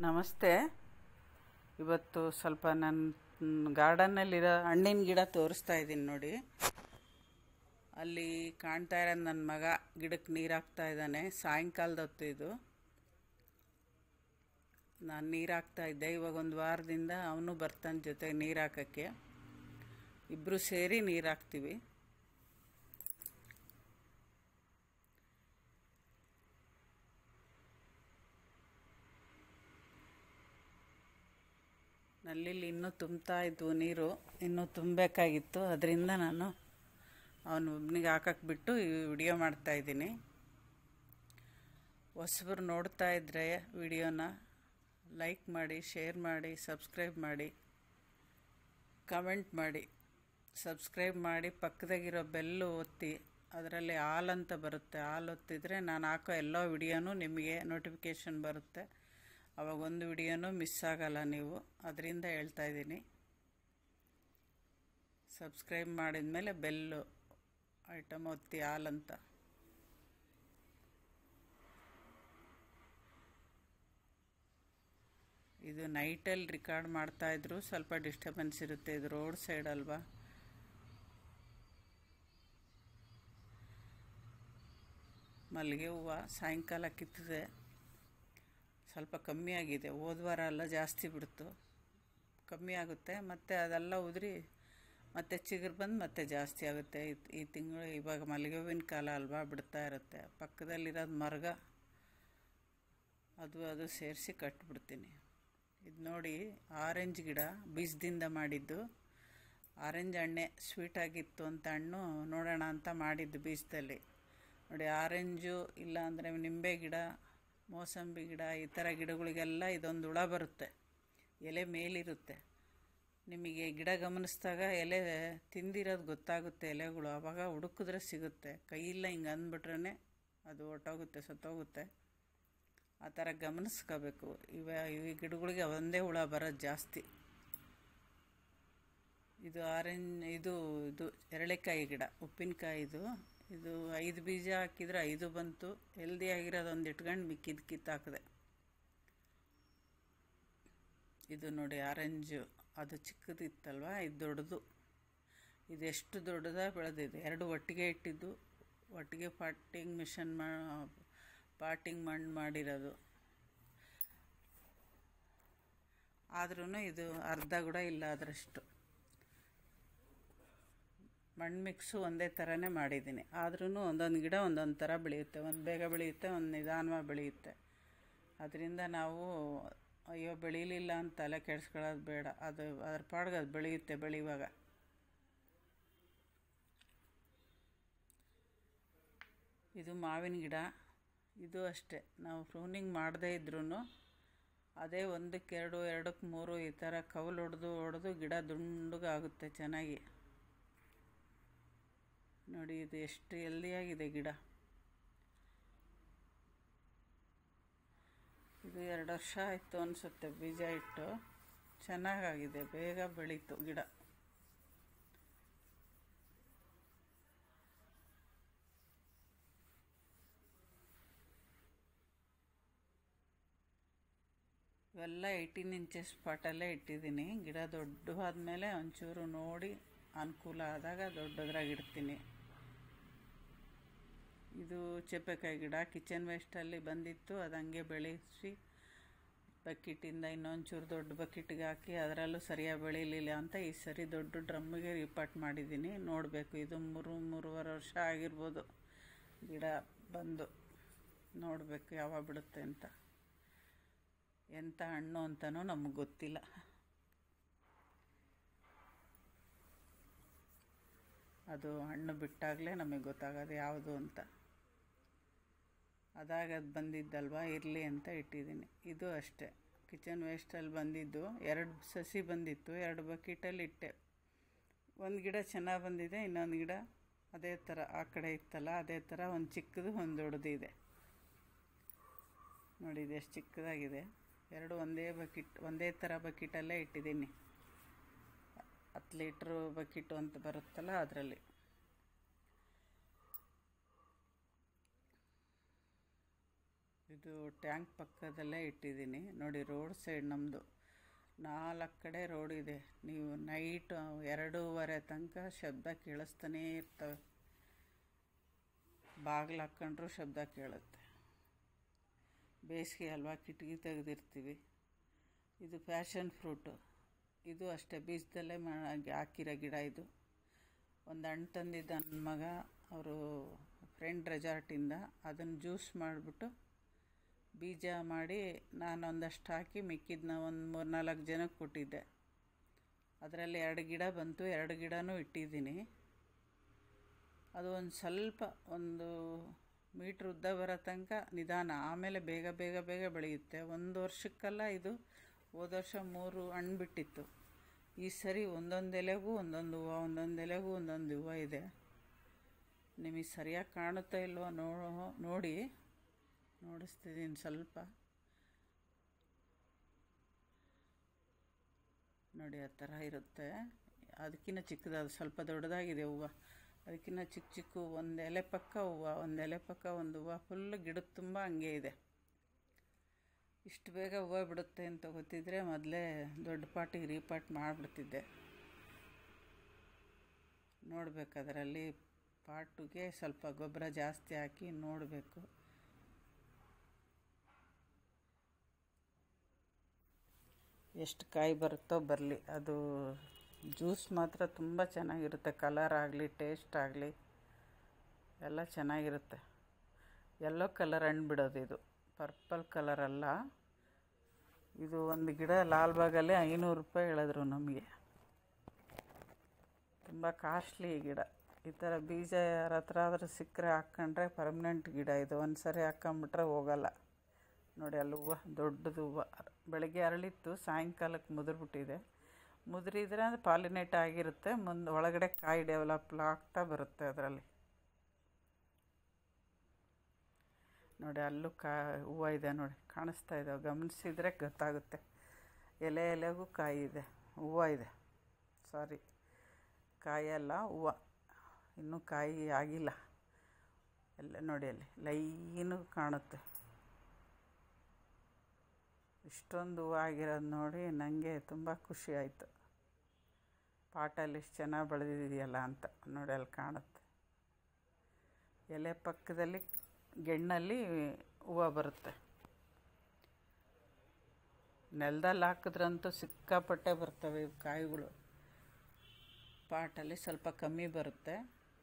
ನಮಸ್ತೆ ಇವತ್ತು ಸ್ವಲ್ಪ ನನ್ನ ಗಾರ್ಡನ್ನಲ್ಲಿರೋ ಹಣ್ಣಿನ ಗಿಡ ತೋರಿಸ್ತಾ ಇದ್ದೀನಿ ನೋಡಿ ಅಲ್ಲಿ ಕಾಣ್ತಾ ಇರೋದು ನನ್ನ ಮಗ ಗಿಡಕ್ಕೆ ನೀರು ಹಾಕ್ತಾ ಇದ್ದಾನೆ ಸಾಯಂಕಾಲದ ಹೊತ್ತು ಇದು ನಾನು ನೀರು ಹಾಕ್ತಾ ಇದ್ದೆ ಇವಾಗ ಒಂದು ವಾರದಿಂದ ಅವನು ಬರ್ತಾನೆ ಜೊತೆಗೆ ನೀರು ಹಾಕೋಕ್ಕೆ ಇಬ್ಬರು ಸೇರಿ ನೀರು ಹಾಕ್ತೀವಿ ನಲ್ಲಿಲಿ ಇನ್ನೂ ತುಂಬ್ತಾ ಇದ್ವು ನೀರು ಇನ್ನೂ ತುಂಬಬೇಕಾಗಿತ್ತು ಅದರಿಂದ ನಾನು ಅವನು ಒಬ್ಬನಿಗೆ ಹಾಕಕ್ಕೆ ಬಿಟ್ಟು ಈ ವಿಡಿಯೋ ಮಾಡ್ತಾ ಇದ್ದೀನಿ ಹೊಸಬ್ರು ನೋಡ್ತಾ ಇದ್ದರೆ ವಿಡಿಯೋನ ಲೈಕ್ ಮಾಡಿ ಶೇರ್ ಮಾಡಿ ಸಬ್ಸ್ಕ್ರೈಬ್ ಮಾಡಿ ಕಮೆಂಟ್ ಮಾಡಿ ಸಬ್ಸ್ಕ್ರೈಬ್ ಮಾಡಿ ಪಕ್ಕದಾಗಿರೋ ಬೆಲ್ಲು ಒತ್ತಿ ಅದರಲ್ಲಿ ಆಲ್ ಅಂತ ಬರುತ್ತೆ ಆಲ್ ಒತ್ತಿದರೆ ನಾನು ಹಾಕೋ ಎಲ್ಲ ವಿಡಿಯೋನೂ ನಿಮಗೆ ನೋಟಿಫಿಕೇಷನ್ ಬರುತ್ತೆ ಅವಾಗ ಒಂದು ವಿಡಿಯೋನೂ ಮಿಸ್ ಆಗಲ್ಲ ನೀವು ಅದರಿಂದ ಹೇಳ್ತಾ ಇದ್ದೀನಿ ಸಬ್ಸ್ಕ್ರೈಬ್ ಮಾಡಿದ ಮೇಲೆ ಬೆಲ್ಲು ಐಟಮ್ ಒತ್ತಿ ಆಲ್ ಅಂತ ಇದು ನೈಟಲ್ಲಿ ರಿಕಾರ್ಡ್ ಮಾಡ್ತಾಯಿದ್ರು ಸ್ವಲ್ಪ ಡಿಸ್ಟರ್ಬೆನ್ಸ್ ಇರುತ್ತೆ ಇದು ರೋಡ್ ಸೈಡ್ ಅಲ್ವಾ ಮಲ್ಲಿಗೆ ಹೂವು ಸಾಯಂಕಾಲ ಕಿತ್ತದೆ ಸ್ವಲ್ಪ ಕಮ್ಮಿ ಆಗಿದೆ ಹೋದ ವಾರ ಎಲ್ಲ ಜಾಸ್ತಿ ಬಿಡ್ತು ಕಮ್ಮಿ ಆಗುತ್ತೆ ಮತ್ತು ಅದೆಲ್ಲ ಉದುರಿ ಮತ್ತೆ ಚಿಗುರು ಬಂದು ಮತ್ತೆ ಜಾಸ್ತಿ ಆಗುತ್ತೆ ಈ ತಿಂಗಳು ಇವಾಗ ಮಲ್ಲಿಗೆ ಹೂವಿನ ಕಾಲ ಅಲ್ವಾ ಬಿಡ್ತಾ ಇರುತ್ತೆ ಪಕ್ಕದಲ್ಲಿರೋದು ಮರ್ಗ ಅದು ಅದು ಸೇರಿಸಿ ಕಟ್ಬಿಡ್ತೀನಿ ಇದು ನೋಡಿ ಆರೆಂಜ್ ಗಿಡ ಬೀಜದಿಂದ ಮಾಡಿದ್ದು ಆರೆಂಜ್ ಹಣ್ಣೆ ಸ್ವೀಟಾಗಿತ್ತು ಅಂತ ಹಣ್ಣು ನೋಡೋಣ ಅಂತ ಮಾಡಿದ್ದು ಬೀಜದಲ್ಲಿ ನೋಡಿ ಆರೆಂಜು ಇಲ್ಲ ಅಂದರೆ ನಿಂಬೆ ಗಿಡ ಮೋಸಂಬಿ ಗಿಡ ಈ ಥರ ಗಿಡಗಳಿಗೆಲ್ಲ ಇದೊಂದು ಹುಳ ಬರುತ್ತೆ ಎಲೆ ಮೇಲಿರುತ್ತೆ ನಿಮಗೆ ಗಿಡ ಗಮನಿಸಿದಾಗ ಎಲೆ ತಿಂದಿರೋದು ಗೊತ್ತಾಗುತ್ತೆ ಎಲೆಗಳು ಆವಾಗ ಹುಡುಕಿದ್ರೆ ಸಿಗುತ್ತೆ ಕೈಯಿಲ್ಲ ಹಿಂಗೆ ಅಂದ್ಬಿಟ್ರೆ ಅದು ಹೊಟ್ಟೋಗುತ್ತೆ ಸತ್ತೋಗುತ್ತೆ ಆ ಥರ ಗಮನಿಸ್ಕೋಬೇಕು ಇವ ಈ ಗಿಡಗಳಿಗೆ ಒಂದೇ ಹುಳ ಬರೋದು ಜಾಸ್ತಿ ಇದು ಆರೆಂಜ್ ಇದು ಇದು ಎರಳೆಕಾಯಿ ಗಿಡ ಉಪ್ಪಿನಕಾಯಿದು ಇದು ಐದು ಬೀಜ ಹಾಕಿದರೆ ಐದು ಬಂತು ಹೆಲ್ದಿ ಆಗಿರೋದು ಒಂದು ಇಟ್ಕೊಂಡು ಮಿಕ್ಕಿದ್ದು ಕಿತ್ತಾಕಿದೆ ಇದು ನೋಡಿ ಆರೆಂಜು ಅದು ಚಿಕ್ಕದಿತ್ತಲ್ವ ಇದು ದೊಡ್ಡದು ಇದೆಷ್ಟು ದೊಡ್ಡದಾಗಿ ಬೆಳೆದಿದೆ ಎರಡು ಒಟ್ಟಿಗೆ ಇಟ್ಟಿದ್ದು ಒಟ್ಟಿಗೆ ಪಾಟಿಂಗ್ ಮಿಷನ್ ಮಾ ಪಾಟಿಂಗ್ ಮಣ್ಣು ಮಾಡಿರೋದು ಆದ್ರೂ ಇದು ಅರ್ಧ ಕೂಡ ಇಲ್ಲ ಅದರಷ್ಟು ಮಣ್ಣು ಮಿಕ್ಸು ಒಂದೇ ಥರನೇ ಮಾಡಿದ್ದೀನಿ ಆದ್ರೂ ಒಂದೊಂದು ಗಿಡ ಒಂದೊಂದು ಥರ ಬೆಳೆಯುತ್ತೆ ಒಂದು ಬೇಗ ಬೆಳೆಯುತ್ತೆ ಒಂದು ನಿಧಾನವಾಗಿ ಬೆಳೆಯುತ್ತೆ ಅದರಿಂದ ನಾವು ಅಯ್ಯೋ ಬೆಳೀಲಿಲ್ಲ ಅಂತ ತಲೆ ಕೆಡಿಸ್ಕೊಳ್ಳೋದು ಬೇಡ ಅದು ಅದ್ರ ಪಾಡ್ಗೆ ಅದು ಬೆಳೆಯುತ್ತೆ ಬೆಳೆಯುವಾಗ ಇದು ಮಾವಿನ ಗಿಡ ಇದು ಅಷ್ಟೇ ನಾವು ಪ್ರೂನಿಂಗ್ ಮಾಡದೇ ಇದ್ರೂ ಅದೇ ಒಂದಕ್ಕೆ ಎರಡು ಎರಡಕ್ಕೆ ಮೂರು ಈ ಥರ ಕವಲು ಹೊಡೆದು ಹೊಡೆದು ಗಿಡ ದುಂಡಗಾಗುತ್ತೆ ಚೆನ್ನಾಗಿ ನೋಡಿ ಇದು ಎಷ್ಟು ಹೆಲ್ದಿಯಾಗಿದೆ ಗಿಡ ಇದು ಎರಡು ವರ್ಷ ಆಯಿತು ಅನಿಸುತ್ತೆ ಬೀಜ ಇಟ್ಟು ಚೆನ್ನಾಗಾಗಿದೆ ಬೇಗ ಬೆಳೀತು ಗಿಡ ಇವೆಲ್ಲ ಏಯ್ಟೀನ್ ಇಂಚಸ್ ಪಾಟಲ್ಲೇ ಇಟ್ಟಿದ್ದೀನಿ ಗಿಡ ದೊಡ್ಡವಾದ್ಮೇಲೆ ಒಂಚೂರು ನೋಡಿ ಅನುಕೂಲ ಆದಾಗ ದೊಡ್ಡದ್ರಾಗ ಇಡ್ತೀನಿ ಇದು ಚೇಪೆಕಾಯಿ ಗಿಡ ಕಿಚನ್ ವೇಸ್ಟಲ್ಲಿ ಬಂದಿತ್ತು ಅದು ಹಂಗೆ ಬೆಳೆಸಿ ಬಕೆಟಿಂದ ಇನ್ನೊಂಚೂರು ದೊಡ್ಡ ಬಕೆಟಿಗೆ ಹಾಕಿ ಅದರಲ್ಲೂ ಸರಿಯಾಗಿ ಬೆಳೀಲಿಲ್ಲ ಅಂತ ಈ ಸರಿ ದೊಡ್ಡ ಡ್ರಮ್ಮಿಗೆ ರಿಪಾರ್ಟ್ ಮಾಡಿದ್ದೀನಿ ನೋಡಬೇಕು ಇದು ಮೂರು ಮೂರುವರೆ ವರ್ಷ ಆಗಿರ್ಬೋದು ಗಿಡ ಬಂದು ನೋಡಬೇಕು ಯಾವಾಗ ಬಿಡುತ್ತೆ ಅಂತ ಎಂಥ ಹಣ್ಣು ಅಂತಲೂ ನಮಗೆ ಗೊತ್ತಿಲ್ಲ ಅದು ಹಣ್ಣು ಬಿಟ್ಟಾಗಲೇ ನಮಗೆ ಗೊತ್ತಾಗೋದು ಯಾವುದು ಅಂತ ಅದಾಗ ಅದು ಬಂದಿದ್ದಲ್ವ ಇರಲಿ ಅಂತ ಇಟ್ಟಿದ್ದೀನಿ ಇದು ಅಷ್ಟೇ ಕಿಚನ್ ವೇಸ್ಟಲ್ಲಿ ಬಂದಿದ್ದು ಎರಡು ಸಸಿ ಬಂದಿತ್ತು ಎರಡು ಬಕೆಟಲ್ಲಿ ಇಟ್ಟೆ ಒಂದು ಗಿಡ ಚೆನ್ನಾಗಿ ಬಂದಿದೆ ಇನ್ನೊಂದು ಗಿಡ ಅದೇ ಥರ ಆ ಕಡೆ ಇತ್ತಲ್ಲ ಅದೇ ಥರ ಒಂದು ಚಿಕ್ಕದು ಒಂದು ದೊಡ್ಡದು ಇದೆ ನೋಡಿ ಇದು ಎಷ್ಟು ಚಿಕ್ಕದಾಗಿದೆ ಎರಡು ಒಂದೇ ಬಕೆಟ್ ಒಂದೇ ಥರ ಬಕೆಟಲ್ಲೇ ಇಟ್ಟಿದ್ದೀನಿ ಹತ್ತು ಲೀಟ್ರು ಬಕೆಟು ಅಂತ ಬರುತ್ತಲ್ಲ ಅದರಲ್ಲಿ ಇದು ಟ್ಯಾಂಕ್ ಪಕ್ಕದಲ್ಲೇ ಇಟ್ಟಿದ್ದೀನಿ ನೋಡಿ ರೋಡ್ ಸೈಡ್ ನಮ್ಮದು ನಾಲ್ಕು ಕಡೆ ರೋಡ್ ಇದೆ ನೀವು ನೈಟ್ ಎರಡೂವರೆ ತನಕ ಶಬ್ದ ಕೇಳಿಸ್ತಾನೇ ಇರ್ತವೆ ಬಾಗಿಲು ಹಾಕ್ಕೊಂಡ್ರೂ ಶಬ್ದ ಕೇಳುತ್ತೆ ಬೇಸಿಗೆ ಅಲ್ವಾ ಕಿಟಕಿ ತೆಗೆದಿರ್ತೀವಿ ಇದು ಪ್ಯಾಷನ್ ಫ್ರೂಟು ಇದು ಅಷ್ಟೇ ಬೀಜದಲ್ಲೇ ಮಾ ಹಾಕಿರೋ ಗಿಡ ಇದು ಒಂದು ಹಣ್ಣು ತಂದಿದ್ದ ನನ್ನ ಮಗ ಅವರು ಫ್ರೆಂಡ್ ರೆಸಾರ್ಟಿಂದ ಅದನ್ನು ಜ್ಯೂಸ್ ಮಾಡಿಬಿಟ್ಟು ಬೀಜ ಮಾಡಿ ನಾನು ಒಂದಷ್ಟು ಹಾಕಿ ಮಿಕ್ಕಿದ್ನ ಒಂದು ಮೂರು ನಾಲ್ಕು ಜನಕ್ಕೆ ಕೊಟ್ಟಿದ್ದೆ ಅದರಲ್ಲಿ ಎರಡು ಗಿಡ ಬಂತು ಎರಡು ಗಿಡನೂ ಇಟ್ಟಿದ್ದೀನಿ ಅದು ಒಂದು ಸ್ವಲ್ಪ ಒಂದು ಮೀಟ್ರ್ ಉದ್ದ ಬರೋ ತನಕ ನಿಧಾನ ಆಮೇಲೆ ಬೇಗ ಬೇಗ ಬೇಗ ಬೆಳೆಯುತ್ತೆ ಒಂದು ವರ್ಷಕ್ಕೆಲ್ಲ ಇದು ಹೋದ ವರ್ಷ ಮೂರು ಹಣ್ಣು ಬಿಟ್ಟಿತ್ತು ಈ ಸರಿ ಒಂದೊಂದು ಎಲೆಗೂ ಒಂದೊಂದು ಹೂವು ಒಂದೊಂದು ಎಲೆಗೂ ಒಂದೊಂದು ಹೂವು ಇದೆ ನಿಮಗೆ ಸರಿಯಾಗಿ ಕಾಣುತ್ತಾ ಇಲ್ವೋ ನೋ ನೋಡಿ ನೋಡಿಸ್ತಿದ್ದೀನಿ ಸ್ವಲ್ಪ ನೋಡಿ ಆ ಥರ ಇರುತ್ತೆ ಅದಕ್ಕಿಂತ ಚಿಕ್ಕದಾದ ಸ್ವಲ್ಪ ದೊಡ್ಡದಾಗಿದೆ ಹೂವು ಅದಕ್ಕಿಂತ ಚಿಕ್ಕ ಚಿಕ್ಕ ಒಂದು ಎಲೆ ಪಕ್ಕ ಹೂವು ಒಂದು ಎಲೆ ಪಕ್ಕ ಒಂದು ಹೂವು ಫುಲ್ ಗಿಡದ ತುಂಬ ಹಂಗೆ ಇದೆ ಇಷ್ಟು ಬೇಗ ಹೂವು ಬಿಡುತ್ತೆ ಅಂತ ಗೊತ್ತಿದ್ದರೆ ಮೊದಲೇ ದೊಡ್ಡ ಪಾಟಿಗೆ ರೀಪಾಟ್ ಮಾಡಿಬಿಡ್ತಿದ್ದೆ ನೋಡಬೇಕು ಅದರಲ್ಲಿ ಪಾಟುಗೆ ಸ್ವಲ್ಪ ಗೊಬ್ಬರ ಜಾಸ್ತಿ ಹಾಕಿ ನೋಡಬೇಕು ಎಷ್ಟು ಕಾಯಿ ಬರುತ್ತೋ ಬರಲಿ ಅದು ಜ್ಯೂಸ್ ಮಾತ್ರ ತುಂಬ ಚೆನ್ನಾಗಿರುತ್ತೆ ಕಲರ್ ಆಗಲಿ ಟೇಸ್ಟ್ ಆಗಲಿ ಎಲ್ಲ ಚೆನ್ನಾಗಿರುತ್ತೆ ಯೆಲ್ಲೋ ಕಲರ್ ಹಣ್ಣು ಬಿಡೋದು ಇದು ಪರ್ಪಲ್ ಕಲರ್ ಅಲ್ಲ ಇದು ಒಂದು ಗಿಡ ಲಾಲ್ಬಾಗಲ್ಲೇ ಐನೂರು ರೂಪಾಯಿ ಹೇಳಿದ್ರು ನಮಗೆ ತುಂಬ ಕಾಸ್ಟ್ಲಿ ಈ ಗಿಡ ಈ ಥರ ಬೀಜ ಯಾರ ಹತ್ರ ಆದರೂ ಸಿಕ್ಕರೆ ಹಾಕ್ಕೊಂಡ್ರೆ ಪರ್ಮನೆಂಟ್ ಗಿಡ ಇದು ಒಂದು ಸರಿ ಹಾಕ್ಕೊಂಬಿಟ್ರೆ ಹೋಗಲ್ಲ ನೋಡಿ ಅಲ್ಲಿ ಹೂವು ದೊಡ್ಡದು ಹೂವು ಬೆಳಗ್ಗೆ ಅರಳಿತ್ತು ಸಾಯಂಕಾಲಕ್ಕೆ ಮುದುರ್ಬಿಟ್ಟಿದೆ ಮುದುರಿದ್ರೆ ಅದು ಪಾಲಿನೇಟ್ ಆಗಿರುತ್ತೆ ಮುಂದೆ ಒಳಗಡೆ ಕಾಯಿ ಡೆವಲಪ್ ಆಗ್ತಾ ಬರುತ್ತೆ ಅದರಲ್ಲಿ ನೋಡಿ ಅಲ್ಲೂ ಕಾ ಹೂವು ಇದೆ ನೋಡಿ ಕಾಣಿಸ್ತಾ ಇದ್ದಾವೆ ಗಮನಿಸಿದರೆ ಗೊತ್ತಾಗುತ್ತೆ ಎಲೆ ಎಲೆಗೂ ಕಾಯಿ ಇದೆ ಹೂವು ಇದೆ ಸಾರಿ ಕಾಯಲ್ಲ ಹೂವು ಇನ್ನೂ ಕಾಯಿ ಆಗಿಲ್ಲ ಎಲ್ಲ ನೋಡಿ ಅಲ್ಲಿ ಲೈನು ಕಾಣುತ್ತೆ ಇಷ್ಟೊಂದು ಹೂವು ಆಗಿರೋದು ನೋಡಿ ನನಗೆ ತುಂಬ ಖುಷಿ ಆಯಿತು ಪಾಟಲ್ಲಿ ಇಷ್ಟು ಚೆನ್ನಾಗಿ ಬೆಳೆದಿದೆಯಲ್ಲ ಅಂತ ನೋಡಿ ಅಲ್ಲಿ ಕಾಣುತ್ತೆ ಎಲೆ ಪಕ್ಕದಲ್ಲಿ ಗೆಣ್ಣಲ್ಲಿ ಹೂವು ಬರುತ್ತೆ ನೆಲದಲ್ಲಿ ಹಾಕಿದ್ರಂತೂ ಸಿಕ್ಕಾಪಟ್ಟೆ ಬರ್ತವೆ ಇವು ಕಾಯಿಗಳು ಪಾಟಲ್ಲಿ ಸ್ವಲ್ಪ ಕಮ್ಮಿ ಬರುತ್ತೆ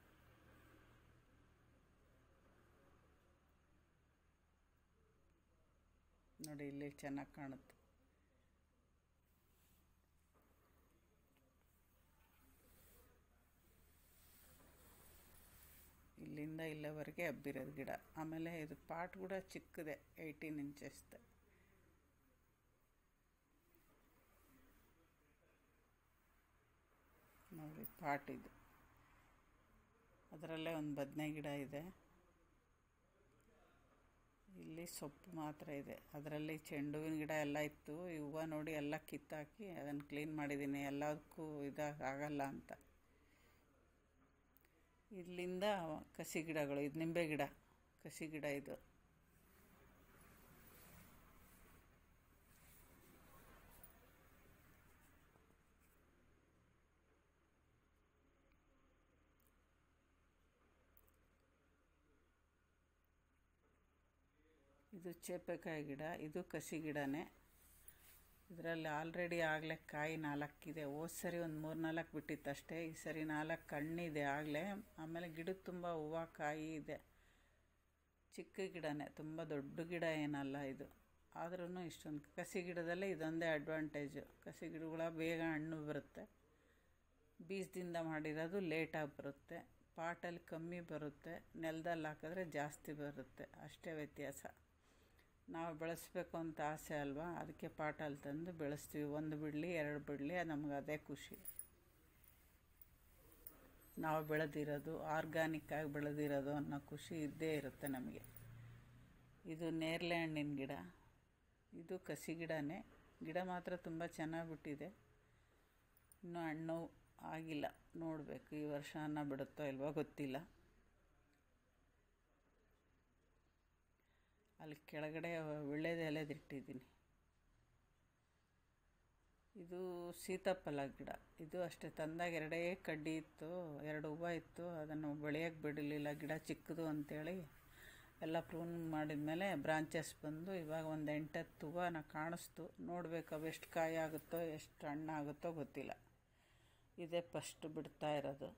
ನೋಡಿ ಇಲ್ಲಿ ಚೆನ್ನಾಗಿ ಕಾಣುತ್ತೆ ಇಲ್ಲಿಂದ ಇಲ್ಲವರೆಗೆ ಹಬ್ಬಿರೋದು ಗಿಡ ಆಮೇಲೆ ಇದು ಪಾಟ್ ಕೂಡ ಚಿಕ್ಕದೆ ಏಯ್ಟೀನ್ ಇಂಚಸ್ದೆ ನೋಡಿ ಪಾಟ್ ಇದು ಅದರಲ್ಲೇ ಒಂದು ಬದನೆ ಗಿಡ ಇದೆ ಇಲ್ಲಿ ಸೊಪ್ಪು ಮಾತ್ರ ಇದೆ ಅದರಲ್ಲಿ ಚೆಂಡುವಿನ ಗಿಡ ಎಲ್ಲ ಇತ್ತು ಈ ಹೂವು ನೋಡಿ ಎಲ್ಲ ಕಿತ್ತಾಕಿ ಅದನ್ನು ಕ್ಲೀನ್ ಮಾಡಿದ್ದೀನಿ ಎಲ್ಲದಕ್ಕೂ ಇದಾಗ ಆಗಲ್ಲ ಅಂತ ಇಲ್ಲಿಂದ ಕಸಿ ಗಿಡಗಳು ಇದು ನಿಂಬೆ ಗಿಡ ಕಸಿ ಗಿಡ ಇದು ಇದು ಚೇಪೆಕಾಯಿ ಗಿಡ ಇದು ಕಸಿ ಗಿಡನೇ ಇದರಲ್ಲಿ ಆಲ್ರೆಡಿ ಆಗಲೇ ಕಾಯಿ ನಾಲ್ಕಿದೆ ಹೋದ ಸರಿ ಒಂದು ಮೂರು ನಾಲ್ಕು ಬಿಟ್ಟಿತ್ತು ಅಷ್ಟೇ ಈ ಸರಿ ನಾಲ್ಕು ಕಣ್ಣಿದೆ ಆಗಲೇ ಆಮೇಲೆ ಗಿಡದ ತುಂಬ ಹೂವು ಕಾಯಿ ಇದೆ ಚಿಕ್ಕ ಗಿಡನೇ ತುಂಬ ದೊಡ್ಡ ಗಿಡ ಏನಲ್ಲ ಇದು ಆದ್ರೂ ಇಷ್ಟೊಂದು ಕಸಿ ಗಿಡದಲ್ಲೇ ಇದೊಂದೇ ಅಡ್ವಾಂಟೇಜು ಕಸಿ ಗಿಡಗಳ ಬೇಗ ಹಣ್ಣು ಬರುತ್ತೆ ಬೀಜದಿಂದ ಮಾಡಿರೋದು ಲೇಟಾಗಿ ಬರುತ್ತೆ ಪಾಟಲ್ಲಿ ಕಮ್ಮಿ ಬರುತ್ತೆ ನೆಲದಲ್ಲಿ ಹಾಕಿದ್ರೆ ಜಾಸ್ತಿ ಬರುತ್ತೆ ಅಷ್ಟೇ ವ್ಯತ್ಯಾಸ ನಾವು ಬೆಳೆಸ್ಬೇಕು ಅಂತ ಆಸೆ ಅಲ್ವಾ ಅದಕ್ಕೆ ಪಾಟಲ್ಲಿ ತಂದು ಬೆಳೆಸ್ತೀವಿ ಒಂದು ಬಿಡಲಿ ಎರಡು ಬಿಡಲಿ ನಮ್ಗೆ ಅದೇ ಖುಷಿ ನಾವು ಬೆಳೆದಿರೋದು ಆರ್ಗಾನಿಕ್ಕಾಗಿ ಬೆಳೆದಿರೋದು ಅನ್ನೋ ಖುಷಿ ಇದ್ದೇ ಇರುತ್ತೆ ನಮಗೆ ಇದು ನೇರಳೆ ಹಣ್ಣಿನ ಗಿಡ ಇದು ಕಸಿ ಗಿಡನೇ ಗಿಡ ಮಾತ್ರ ತುಂಬ ಚೆನ್ನಾಗಿ ಬಿಟ್ಟಿದೆ ಇನ್ನೂ ಹಣ್ಣು ಆಗಿಲ್ಲ ನೋಡಬೇಕು ಈ ವರ್ಷ ಅನ್ನ ಬಿಡುತ್ತೋ ಇಲ್ವೋ ಗೊತ್ತಿಲ್ಲ ಅಲ್ಲಿ ಕೆಳಗಡೆ ಒಳ್ಳೆಯದು ಎಲೆದಿಟ್ಟಿದ್ದೀನಿ ಇದು ಸೀತಾಫಲ ಗಿಡ ಇದು ಅಷ್ಟೇ ತಂದಾಗ ಎರಡೇ ಕಡ್ಡಿ ಇತ್ತು ಎರಡು ಹೂವು ಇತ್ತು ಅದನ್ನು ಬೆಳೆಯೋಕ್ಕೆ ಬಿಡಲಿಲ್ಲ ಗಿಡ ಚಿಕ್ಕದು ಅಂಥೇಳಿ ಎಲ್ಲ ಪ್ರೂನ್ ಮಾಡಿದ್ಮೇಲೆ ಬ್ರಾಂಚಸ್ ಬಂದು ಇವಾಗ ಒಂದು ಎಂಟತ್ತು ಹೂವು ಕಾಣಿಸ್ತು ನೋಡಬೇಕು ಅವು ಎಷ್ಟು ಕಾಯಿ ಆಗುತ್ತೋ ಎಷ್ಟು ಹಣ್ಣಾಗುತ್ತೋ ಗೊತ್ತಿಲ್ಲ ಇದೇ ಫಸ್ಟ್ ಬಿಡ್ತಾ ಇರೋದು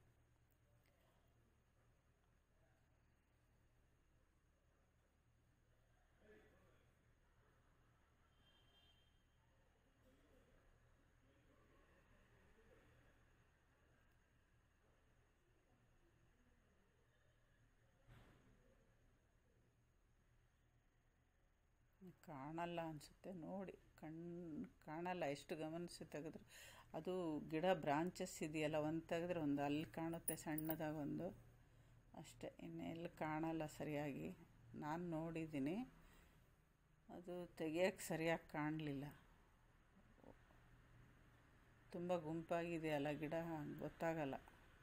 ಕಾಣಲ್ಲ ಅನಿಸುತ್ತೆ ನೋಡಿ ಕಣ್ಣು ಕಾಣಲ್ಲ ಎಷ್ಟು ಗಮನಿಸಿ ತೆಗೆದ್ರು ಅದು ಗಿಡ ಬ್ರಾಂಚಸ್ ಇದೆಯಲ್ಲ ಒಂದು ತೆಗೆದ್ರೆ ಒಂದು ಅಲ್ಲಿ ಕಾಣುತ್ತೆ ಸಣ್ಣದಾಗಿ ಒಂದು ಅಷ್ಟೇ ಇನ್ನೆಲ್ಲಿ ಕಾಣಲ್ಲ ಸರಿಯಾಗಿ ನಾನು ನೋಡಿದ್ದೀನಿ ಅದು ತೆಗಿಯೋಕ್ಕೆ ಸರಿಯಾಗಿ ಕಾಣಲಿಲ್ಲ ತುಂಬ ಗುಂಪಾಗಿದೆಯಲ್ಲ ಗಿಡ ಗೊತ್ತಾಗಲ್ಲ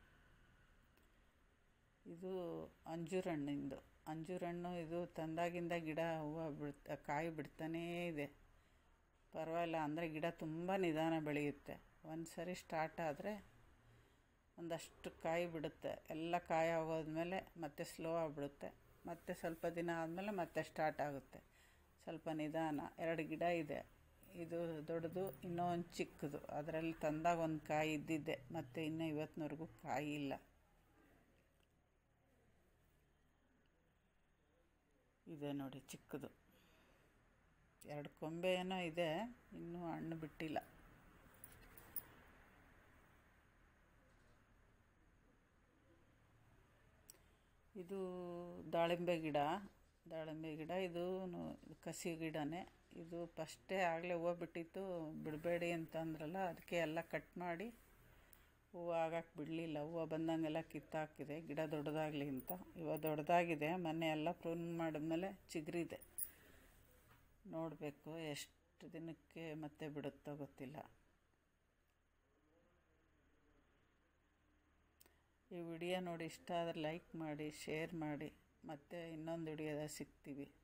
ಇದು ಅಂಜೂರ ಹಣ್ಣಿಂದು ಅಂಜೂರ ಹಣ್ಣು ಇದು ತಂದಾಗಿಂದ ಗಿಡ ಹೂವು ಬಿಡ್ತಾ ಕಾಯಿ ಬಿಡ್ತಾನೇ ಇದೆ ಪರವಾಗಿಲ್ಲ ಅಂದರೆ ಗಿಡ ತುಂಬ ನಿಧಾನ ಬೆಳೆಯುತ್ತೆ ಒಂದು ಸರಿ ಸ್ಟಾರ್ಟ್ ಆದರೆ ಒಂದಷ್ಟು ಕಾಯಿ ಬಿಡುತ್ತೆ ಎಲ್ಲ ಕಾಯಿ ಆಗೋದ್ಮೇಲೆ ಮತ್ತೆ ಸ್ಲೋ ಆಗಿಬಿಡುತ್ತೆ ಮತ್ತೆ ಸ್ವಲ್ಪ ದಿನ ಆದಮೇಲೆ ಮತ್ತೆ ಸ್ಟಾರ್ಟ್ ಆಗುತ್ತೆ ಸ್ವಲ್ಪ ನಿಧಾನ ಎರಡು ಗಿಡ ಇದೆ ಇದು ದೊಡ್ಡದು ಇನ್ನೂ ಒಂದು ಚಿಕ್ಕದು ಅದರಲ್ಲಿ ತಂದಾಗ ಒಂದು ಕಾಯಿ ಇದ್ದಿದ್ದೆ ಮತ್ತು ಇನ್ನೂ ಇವತ್ತಿನವರೆಗೂ ಕಾಯಿ ಇಲ್ಲ ಇದೆ ನೋಡಿ ಚಿಕ್ಕದು ಎರಡು ಕೊಂಬೆ ಏನೋ ಇದೆ ಇನ್ನೂ ಹಣ್ಣು ಬಿಟ್ಟಿಲ್ಲ ಇದು ದಾಳಿಂಬೆ ಗಿಡ ದಾಳಿಂಬೆ ಗಿಡ ಇದು ಕಸಿ ಗಿಡನೇ ಇದು ಫಸ್ಟೇ ಆಗಲೇ ಹೂವು ಬಿಟ್ಟಿತ್ತು ಬಿಡಬೇಡಿ ಅಂತಂದ್ರಲ್ಲ ಅದಕ್ಕೆ ಎಲ್ಲ ಕಟ್ ಮಾಡಿ ಹೂವು ಆಗಕ್ಕೆ ಬಿಡಲಿಲ್ಲ ಹೂವು ಬಂದಂಗೆಲ್ಲ ಕಿತ್ತಾಕಿದೆ ಗಿಡ ದೊಡ್ಡದಾಗಲಿ ಅಂತ ಇವಾಗ ದೊಡ್ಡದಾಗಿದೆ ಮೊನ್ನೆ ಎಲ್ಲ ಪ್ರೂನ್ ಮಾಡಿದ್ಮೇಲೆ ಚಿಗುರಿದೆ ನೋಡಬೇಕು ಎಷ್ಟು ದಿನಕ್ಕೆ ಮತ್ತೆ ಬಿಡುತ್ತೋ ಗೊತ್ತಿಲ್ಲ ಈ ವಿಡಿಯೋ ನೋಡಿ ಇಷ್ಟ ಆದರೆ ಲೈಕ್ ಮಾಡಿ ಶೇರ್ ಮಾಡಿ ಮತ್ತೆ ಇನ್ನೊಂದು ವಿಡಿಯೋದಾಗ ಸಿಗ್ತೀವಿ